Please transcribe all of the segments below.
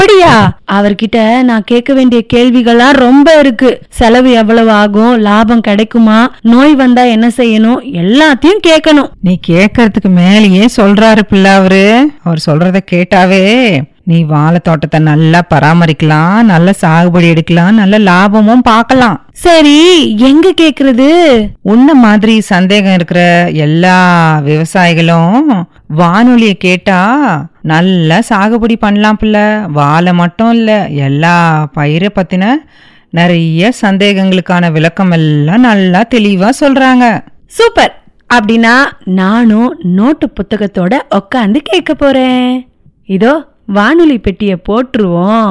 அப்படியா அவர்கிட்ட நான் கேட்க வேண்டிய கேள்விகள்லாம் ரொம்ப இருக்கு செலவு எவ்வளவு ஆகும் லாபம் கிடைக்குமா நோய் வந்தா என்ன செய்யணும் எல்லாத்தையும் கேட்கணும் நீ கேட்கறதுக்கு மேலேயே சொல்றாரு பிள்ளை அவரு அவர் சொல்றத கேட்டாவே நீ வாழை தோட்டத்தை நல்லா பராமரிக்கலாம் நல்ல சாகுபடி எடுக்கலாம் நல்ல லாபமும் பார்க்கலாம் சரி எங்க கேக்குறது உன்ன மாதிரி சந்தேகம் இருக்கிற எல்லா விவசாயிகளும் வானொலியை கேட்டா நல்லா சாகுபடி பண்ணலாம் பிள்ளை வாழை மட்டும் இல்ல எல்லா பயிரை பத்தின நிறைய சந்தேகங்களுக்கான விளக்கம் எல்லாம் நல்லா தெளிவா சொல்றாங்க சூப்பர் அப்படின்னா நானும் நோட்டு புத்தகத்தோட உக்காந்து கேட்க போறேன் இதோ வானொலி பெட்டிய போட்டுருவோம்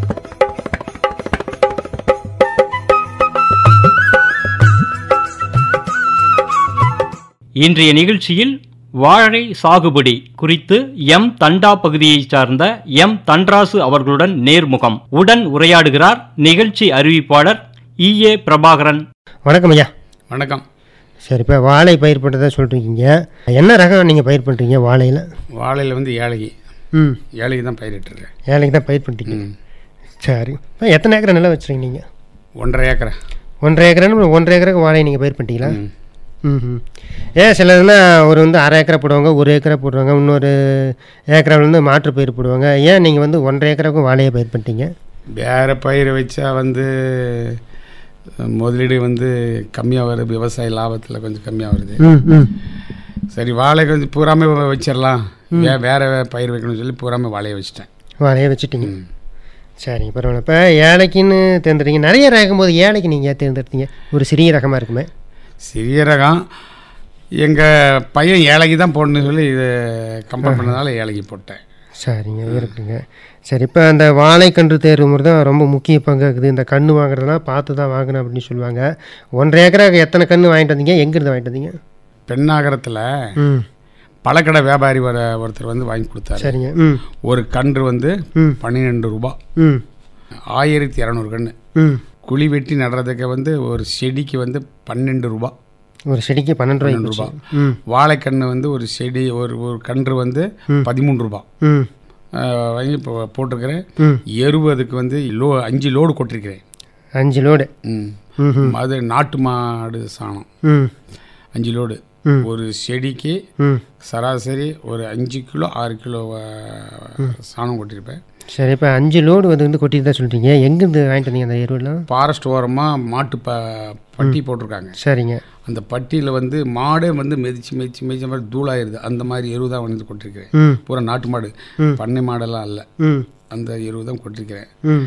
இன்றைய நிகழ்ச்சியில் வாழை சாகுபடி குறித்து எம் தண்டா பகுதியைச் சார்ந்த எம் தன்ராசு அவர்களுடன் நேர்முகம் உடன் உரையாடுகிறார் நிகழ்ச்சி அறிவிப்பாளர் இ ஏ பிரபாகரன் வணக்கம் ஐயா வணக்கம் சரி இப்போ வாழை பயிர் பண்ணுறதா சொல்கிறீங்க என்ன ரகம் நீங்கள் பயிர் பண்ணுறீங்க வாழையில் வாழையில் வந்து ஏழகி ம் ஏழகி தான் பயிரிட்டுருக்கேன் ஏழைக்கு தான் பயிர் பண்ணிட்டீங்க ம் சரி இப்போ எத்தனை ஏக்கரை நிலம் வச்சுருக்கீங்க நீங்கள் ஒன்றரை ஏக்கரை ஒன்றரை ஏக்கரானு ஒன்றரை ஏக்கருக்கு வாழை நீங்கள் பயிர் பண்ணிட்டீங்களா ம் ம் ம் ஏன் சிலதுனா ஒரு வந்து அரை ஏக்கரை போடுவாங்க ஒரு ஏக்கரை போடுவாங்க இன்னொரு ஏக்கராவில் வந்து மாற்று பயிர் போடுவாங்க ஏன் நீங்கள் வந்து ஒன்றரை ஏக்கராக்கும் வாழையை பயிர் பண்ணிட்டீங்க வேறு பயிர் வச்சா வந்து அஹ், முதலீடு வந்து கம்மியாக வருது விவசாய லாபத்தில் கொஞ்சம் கம்மியாக வருது ம் ம் சரி வாழை கொஞ்சம் பூராமே வச்சிடலாம் வே வேறு பயிர் வைக்கணும்னு சொல்லி பூராமே வாழையை வச்சிட்டேன் வாழையை வச்சுட்டீங்க ம். சரிங்க பரவாயில்ல இப்போ ஏழைக்குன்னு தேர்ந்தெடுத்தீங்க நிறைய ரகம் போது ஏழைக்கு நீங்கள் ஏன் தேர்ந்தெடுத்தீங்க ஒரு சிறிய ரகமாக இருக்குமே சிறிய ரகம் எங்கள் பையன் ஏழைக்கு தான் போடணும்னு சொல்லி இது கம்பேர் பண்ணதால ஏழைக்கு போட்டேன் சரிங்க இருக்குங்க சரி இப்போ அந்த வாழைக்கன்று தேர்வு முறை தான் ரொம்ப முக்கிய பங்கு இருக்குது இந்த கன்று வாங்குறதெல்லாம் பார்த்து தான் வாங்கணும் அப்படின்னு சொல்லுவாங்க ஒன்றரை ஏக்கராக்கு எத்தனை கன்று வாங்கிட்டு வந்தீங்க எங்கேருந்து வாங்கிட்டு வந்தீங்க பெண்ணாகரத்தில் ம் பழக்கடை வியாபாரி வர ஒருத்தர் வந்து வாங்கி கொடுத்தாரு சரிங்க ம் ஒரு கன்று வந்து ம். பன்னிரெண்டு ரூபா ம் ஆயிரத்தி இரநூறு கன்று ம் குழி வெட்டி நடுறதுக்கு வந்து ஒரு செடிக்கு வந்து பன்னெண்டு ரூபா ஒரு செடிக்கு பன்னெண்டு ரூபாய் பன்னெண்டு ரூபா ம் வாழைக்கன்று வந்து ஒரு செடி ஒரு ஒரு கன்று வந்து பதிமூணு ரூபா ம் அஹ், வாங்கி இப்போ போட்டிருக்கிறேன் ம் எருவு அதுக்கு வந்து லோ அஞ்சு லோடு கொட்டிருக்கிறேன் அஞ்சு லோடு ம் ம் அது நாட்டு மாடு சாணம் ம் அஞ்சு லோடு ம். ஒரு செடிக்கு ம் சராசரி ஒரு அஞ்சு கிலோ ஆறு கிலோ அஹ், சாணம் கொட்டியிருப்பேன் சரி இப்போ அஞ்சு லோடு வந்து வந்து கொட்டிட்டு தான் சொல்கிறீங்க எங்கேருந்து வாங்கிட்டு வந்தீங்க அந்த எருவெல்லாம் ஃபாரஸ்ட் ஓரமாக மாட்டு ப பட்டி போட்டிருக்காங்க சரிங்க அந்த பட்டியில் வந்து மாடே வந்து மிதிச்சு மிதிச்சு மிதிச்ச மாதிரி தூளாயிருது அந்த மாதிரி எருவு தான் வந்து கொட்டிருக்கிறேன் ம் பூரா நாட்டு மாடு பண்ணை மாடெல்லாம் இல்லை ம் அந்த எருவு தான் கொட்டிருக்கிறேன் ம்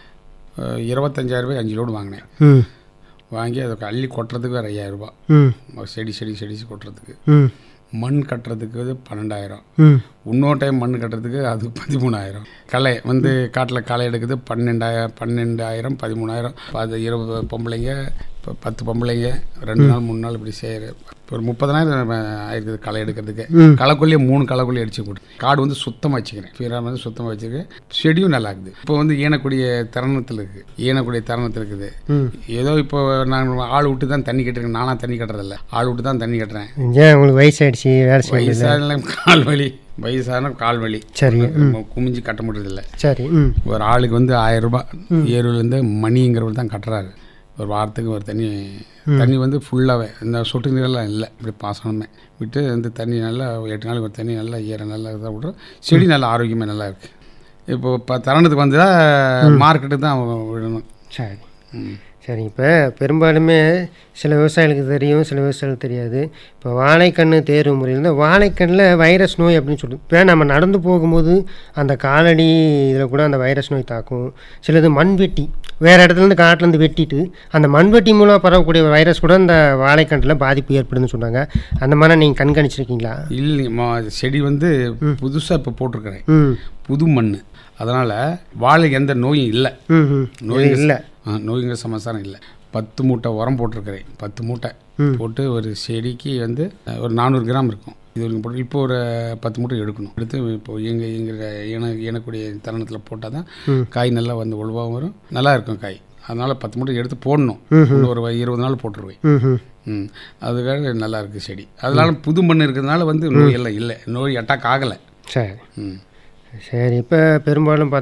அஹ், இருபத்தஞ்சாயிரம் ரூபாய் அஞ்சு லோடு வாங்கினேன் ம் வாங்கி அதை அள்ளி கொட்டுறதுக்கு வேறு ஐயாயிரம் ரூபாய் ம் செடி செடி செடி கொட்டுறதுக்கு ம் மண் கட்டுறதுக்கு வந்து பன்னெண்டாயிரம் ம் இன்னொரு டைம் மண் கட்டுறதுக்கு அது பதிமூணாயிரம் களை வந்து காட்டில் களை எடுக்குது பன்னெண்டாயிரம் பன்னெண்டாயிரம் பதிமூணாயிரம் அது இருபது பொம்பளைங்க இப்போ பத்து பொம்பளைங்க ரெண்டு நாள் மூணு நாள் இப்படி செய்கிற ஒரு முப்பதனாயிரம் ஆயிருக்குது களை எடுக்கிறதுக்கு களைக்குள்ளேயே மூணு களைக்குள்ளே அடிச்சு போட்டு காடு வந்து சுத்தமாக வச்சுக்கிறேன் ஃபீராக வந்து சுத்தமாக வச்சுருக்கேன் செடியும் நல்லா இருக்குது இப்போ வந்து ஈனக்கூடிய தருணத்தில் இருக்குது ஈனக்கூடிய தருணத்தில் இருக்குது ஏதோ இப்போ நான் ஆள் விட்டு தான் தண்ணி கட்டுறேன் நானாக தண்ணி கட்டுறதில்ல ஆள் விட்டு தான் தண்ணி கட்டுறேன் ஏன் உங்களுக்கு வயசாயிடுச்சு வேலை செய்ய வயசான கால் வலி வயசான கால் வலி சரிங்க குமிஞ்சு கட்ட முடியறதில்ல சரி ம் ஒரு ஆளுக்கு வந்து ஆயிரம் ரூபாய் ஏருலேருந்து மணிங்கிறவர் தான் கட்டுறாரு ஒரு வாரத்துக்கு ஒரு தண்ணி தண்ணி வந்து ஃபுல்லாகவே இந்த சொட்டு நீரெல்லாம் இல்லை இப்படி பாசனமே விட்டு வந்து தண்ணி நல்லா எட்டு நாளைக்கு ஒரு தண்ணி நல்லா ஈரம் நல்லா இதாக விட்றோம் செடி நல்லா ஆரோக்கியமாக நல்லா இருக்குது இப்போ இப்போ தருணத்துக்கு வந்து மார்க்கெட்டுக்கு தான் விடணும் சரி ம். சரி இப்போ பெரும்பாலுமே சில விவசாயிகளுக்கு தெரியும் சில விவசாயிகளுக்கு தெரியாது இப்போ வாழைக்கண்ணு தேர்வு முறையில் இந்த வாழைக்கண்ணில் வைரஸ் நோய் அப்படின்னு சொல்லி இப்போ நம்ம நடந்து போகும்போது அந்த காலடி இதில் கூட அந்த வைரஸ் நோய் தாக்கும் சிலது மண்வெட்டி வேறு இடத்துலேருந்து காட்டிலேருந்து வெட்டிட்டு அந்த மண்வெட்டி மூலம் பரவக்கூடிய வைரஸ் கூட இந்த வாழைக்கண்டில் பாதிப்பு ஏற்படுதுன்னு சொன்னாங்க அந்த மாதிரி நீங்கள் கண்காணிச்சிருக்கீங்களா இல்லைங்கம்மா செடி வந்து புதுசாக இப்போ போட்டிருக்கிறேன் ம் புது மண் அதனால் வாழைக்கு எந்த நோயும் இல்லை ம் ம் நோய் இல்லை ஆ, நோய்ங்கிற சமாச்சாரம் இல்லை பத்து மூட்டை உரம் போட்டிருக்கிறேன் பத்து மூட்டை போட்டு ஒரு செடிக்கு வந்து அஹ், ஒரு நானூறு கிராம் இருக்கும் இது வரைக்கும் போட்டு இப்போ ஒரு பத்து மூட்டை எடுக்கணும் எடுத்து இப்போ எங்கள் எங்கள் இன இனக்கூடிய தருணத்தில் போட்டால் தான் காய் நல்லா வந்து ஒழுவாகவும் வரும் நல்லா இருக்கும் காய் அதனால் பத்து மூட்டை எடுத்து போடணும் இன்னும் ஒரு இருபது நாள் போட்டுருவேன் ம் ம் ம் அதுக்காக நல்லா இருக்குது செடி அதனால புது மண் இருக்கிறதுனால வந்து நோய் எல்லாம் இல்லை நோய் அட்டாக் ஆகலை சரி ம் சரி இப்போ பெரும்பாலும்